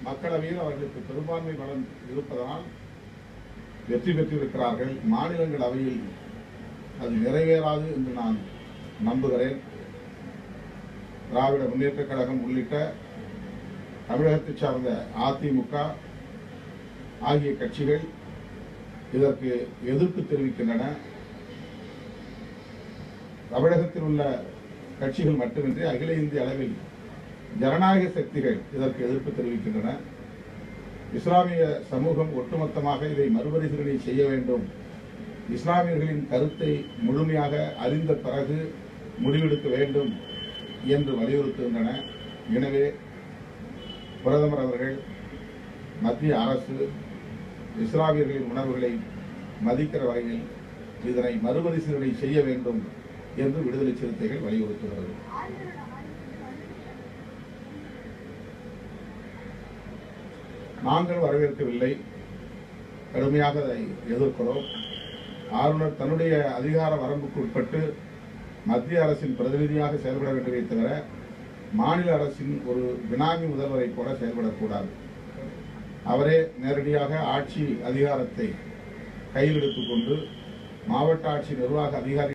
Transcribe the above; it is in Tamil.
மக்களவையில் அவர்களுக்கு பெரும்பான்மை பலம் இருப்பதனால் வெற்றி பெற்றிருக்கிறார்கள் மாநிலங்களவையில் அது நிறைவேறாது என்று நான் நம்புகிறேன் திராவிட முன்னேற்றக் கழகம் உள்ளிட்ட தமிழகத்தை சார்ந்த அதிமுக ஆகிய கட்சிகள் இதற்கு எதிர்ப்பு தெரிவிக்கின்றன தமிழகத்தில் உள்ள கட்சிகள் மட்டுமின்றி அகில இந்திய அளவில் ஜனநாயக சக்திகள் இதற்கு எதிர்ப்பு தெரிவிக்கின்றன இஸ்லாமிய சமூகம் ஒட்டுமொத்தமாக இதை மறுபரிசீலனை செய்ய வேண்டும் இஸ்லாமியர்களின் கருத்தை முழுமையாக அறிந்த பிறகு முடிவெடுக்க வேண்டும் என்று வலியுறுத்துகின்றன எனவே பிரதமர் அவர்கள் மத்திய அரசு இஸ்லாமியர்களின் உணர்வுகளை மதிக்கிற வகையில் இதனை மறுபரிசீலனை செய்ய வேண்டும் என்று விடுதலை சிறுத்தைகள் வலியுறுத்துகிறது நாங்கள் வரவேற்கவில்லை கடுமையாக அதை எதிர்க்கிறோம் ஆளுநர் தன்னுடைய அதிகார வரம்புக்கு உட்பட்டு மத்திய அரசின் பிரதிநிதியாக செயல்பட வேண்டுமே தவிர மாநில அரசின் ஒரு பினாமி முதல்வரை போல செயல்படக்கூடாது அவரே நேரடியாக ஆட்சி அதிகாரத்தை கையில் எடுத்துக்கொண்டு மாவட்ட ஆட்சி நிர்வாக அதிகாரி